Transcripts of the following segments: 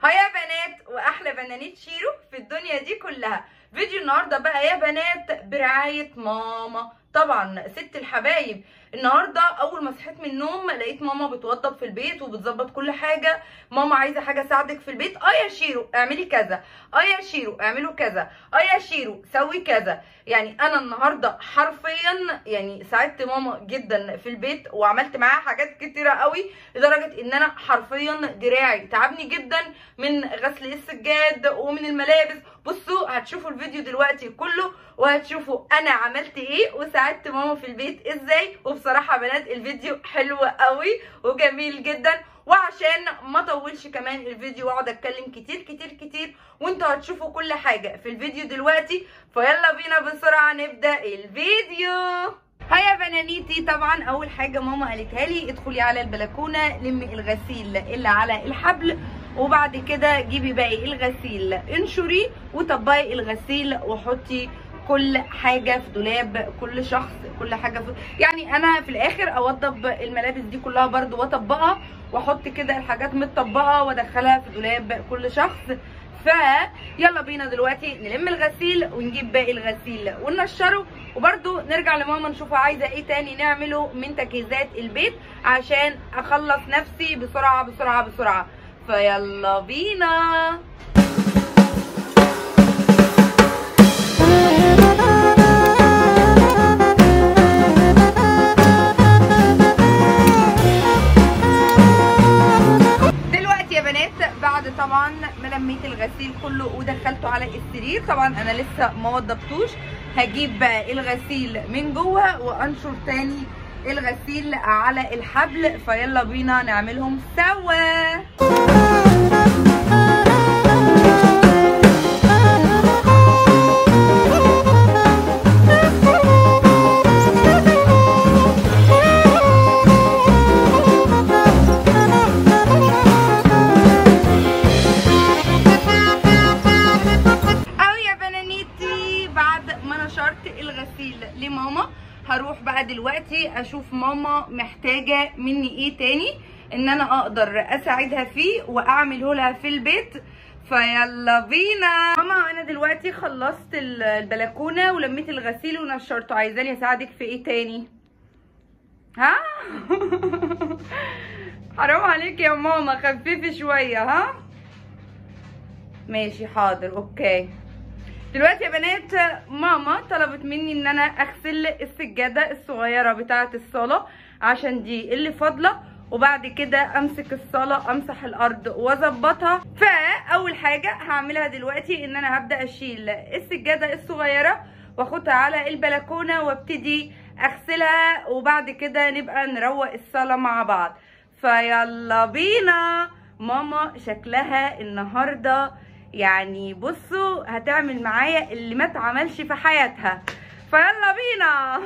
هيا بنات واحلى بنانيت شيرو في الدنيا دي كلها فيديو النهارده بقى يا بنات برعايه ماما طبعا ست الحبايب النهارده اول ما صحيت من النوم لقيت ماما بتوضب في البيت وبتظبط كل حاجه ماما عايزه حاجه اساعدك في البيت اه يا شيرو اعملي كذا اه يا شيرو اعملوا كذا اه يا شيرو سوي كذا يعني انا النهارده حرفيا يعني ساعدت ماما جدا في البيت وعملت معاها حاجات كتيره قوي لدرجه ان انا حرفيا دراعي تعبني جدا من غسل السجاد ومن الملابس بصوا هتشوفوا الفيديو دلوقتي كله وهتشوفوا انا عملت ايه وساعدت ماما في البيت ازاي وبصراحه يا بنات الفيديو حلو قوي وجميل جدا وعشان ما اطولش كمان الفيديو واقعد اتكلم كتير كتير كتير وانتوا هتشوفوا كل حاجه في الفيديو دلوقتي فيلا بينا بسرعه نبدا الفيديو هيا بنانيتي طبعا اول حاجه ماما قالتها لي ادخلي على البلكونه لمي الغسيل اللي على الحبل وبعد كده جيبي باقي الغسيل انشري وطبقي الغسيل وحطي كل حاجه في دولاب كل شخص كل حاجه في يعني انا في الاخر اوضب الملابس دي كلها برده واطبقها واحط كده الحاجات متطبقه وادخلها في دولاب كل شخص فيلا بينا دلوقتي نلم الغسيل ونجيب باقي الغسيل وننشره وبرده نرجع لماما نشوفها عايزه ايه تاني نعمله من تجهيزات البيت عشان اخلص نفسي بسرعه بسرعه بسرعه فيلا بينا دلوقتي يا بنات بعد طبعا ما لميت الغسيل كله ودخلته على السرير طبعا انا لسه ما وضبتوش هجيب الغسيل من جوه وانشر تاني الغسيل على الحبل فيلا بينا نعملهم سوا أو يا بنانيتي بعد ما نشرت الغسيل لماما هروح بقى دلوقتي اشوف ماما محتاجه مني ايه تاني ان انا اقدر اساعدها فيه واعمله لها في البيت فيلا بينا ماما انا دلوقتي خلصت ال- البلكونه ولميت الغسيل ونشرته عايزاني اساعدك في ايه تاني ها حرام عليك يا ماما خففي شويه ها ماشي حاضر اوكي دلوقتي يا بنات ماما طلبت مني ان انا اغسل السجاده الصغيره بتاعه الصاله عشان دي اللي فاضله وبعد كده امسك الصاله امسح الارض واظبطها فاول حاجه هعملها دلوقتي ان انا هبدا اشيل السجاده الصغيره واخدها على البلكونه وابتدي اغسلها وبعد كده نبقى نروق الصاله مع بعض فيلا بينا ماما شكلها النهارده يعني بصوا هتعمل معايا اللي ما اتعملش في حياتها فيلا بينا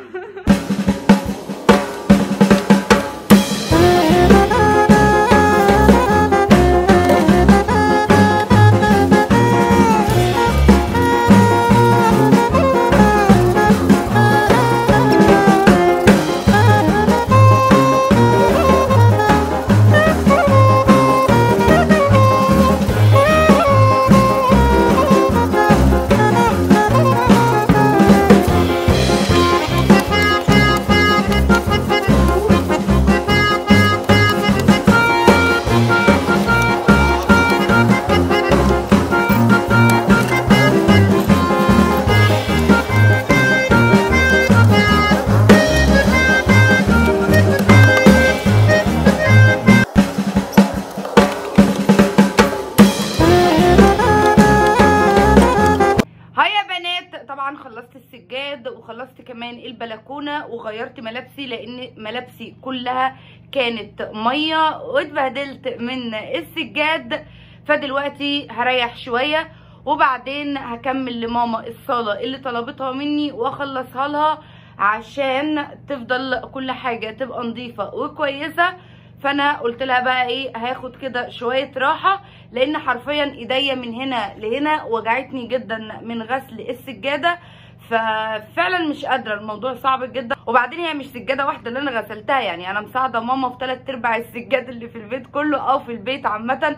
هيا بنات طبعا خلصت السجاد وخلصت كمان البلكونه وغيرت ملابسي لان ملابسي كلها كانت ميه واتبهدلت من السجاد فدلوقتي هريح شويه وبعدين هكمل لماما الصاله اللي طلبتها مني واخلصها لها عشان تفضل كل حاجه تبقى نظيفه وكويسه فانا قلت لها بقى ايه هاخد كده شويه راحه لان حرفيا ايديا من هنا لهنا وجعتني جدا من غسل السجاده ففعلا مش قادره الموضوع صعب جدا وبعدين هي مش سجاده واحده اللي انا غسلتها يعني انا مساعده ماما في ثلاث ارباع السجاد اللي في البيت كله او في البيت عامه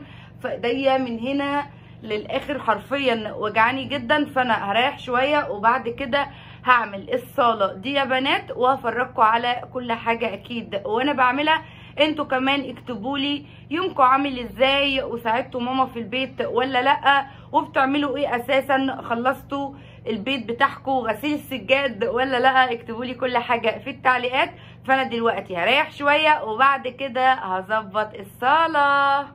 في ايديا من هنا للاخر حرفيا وجعاني جدا فانا هريح شويه وبعد كده هعمل الصاله دي يا بنات وهفرجكم على كل حاجه اكيد وانا بعملها انتوا كمان اكتبوا لي يومكم عامل ازاي وساعدتوا ماما في البيت ولا لا وبتعملوا ايه اساسا خلصتوا البيت بتاعكم غسيل السجاد ولا لا اكتبوا لي كل حاجه في التعليقات فانا دلوقتي هريح شويه وبعد كده هظبط الصاله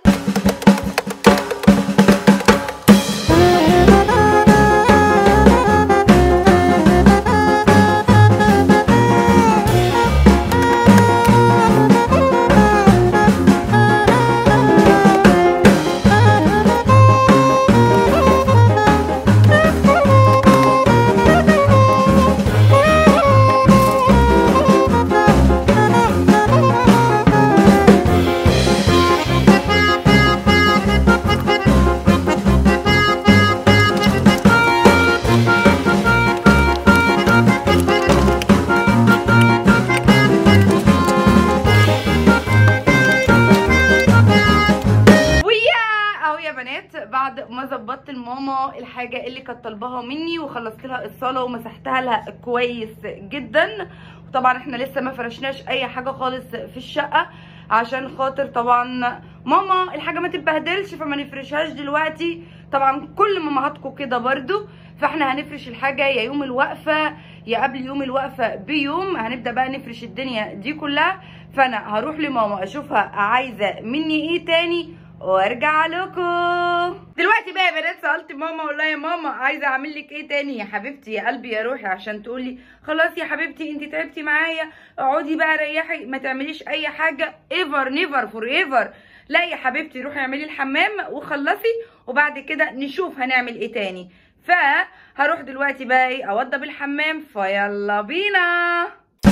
ويا اهو يا بنات بعد ما ظبطت لماما الحاجه اللي كانت طالباها مني وخلصت لها الصاله ومسحتها لها كويس جدا وطبعا احنا لسه ما فرشناش اي حاجه خالص في الشقه عشان خاطر طبعا ماما الحاجه ما تتبهدلش فما نفرشهاش دلوقتي طبعا كل مامهاتكم كده برضو فاحنا هنفرش الحاجه يا يوم الوقفه يا قبل يوم الوقفه بيوم هنبدا بقى نفرش الدنيا دي كلها فانا هروح لماما اشوفها عايزه مني ايه تاني وارجع لكم دلوقتي بقى يا بنات سالت ماما اقول لها يا ماما عايزه اعمل لك ايه تاني يا حبيبتي يا قلبي يا روحي عشان تقولي خلاص يا حبيبتي انت تعبتي معايا اقعدي بقى ريحي ما تعمليش اي حاجه ايفر نيفر فور ايفر لا يا حبيبتي روحي اعملي الحمام وخلصي وبعد كده نشوف هنعمل ايه تاني فهروح دلوقتي بقى ايه اوضب الحمام فيلا بينا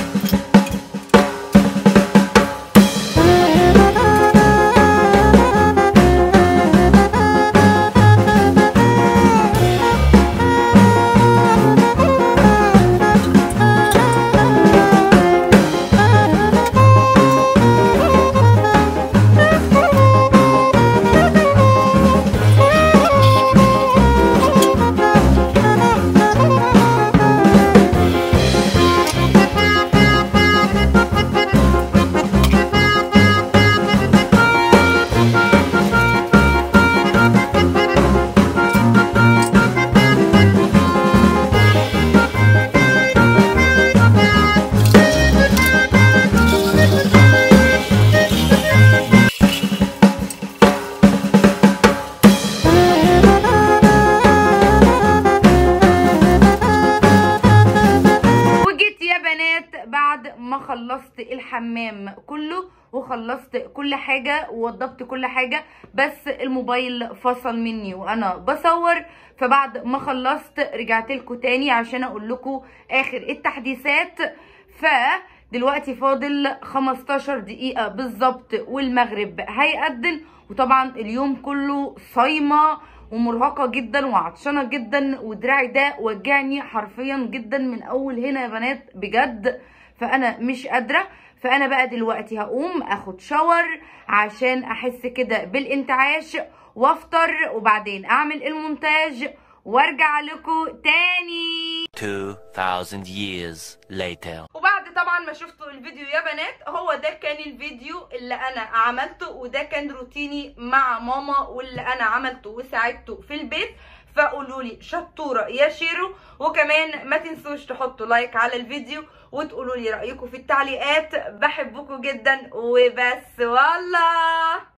وجيت يا بنات بعد ما خلصت الحمام كله وخلصت كل حاجة ووضبت كل حاجة بس الموبايل فصل مني وانا بصور فبعد ما خلصت رجعت لكم تاني عشان اقول لكم اخر التحديثات ف دلوقتي فاضل 15 دقيقة بالظبط والمغرب هيأذن وطبعا اليوم كله صايمة ومرهقة جدا وعطشانة جدا ودراعي ده وجعني حرفيا جدا من اول هنا يا بنات بجد فانا مش قادرة فانا بقى دلوقتي هقوم اخد شاور عشان احس كده بالانتعاش وافطر وبعدين اعمل المونتاج وارجع لكم تاني 2000 years later. وبعد طبعا ما شفتوا الفيديو يا بنات هو ده كان الفيديو اللي انا عملته وده كان روتيني مع ماما واللي انا عملته وساعدته في البيت فقولوا لي شطوره يا شيرو وكمان ما تنسوش تحطوا لايك على الفيديو وتقولوا لي رايكم في التعليقات بحبكم جدا وبس والله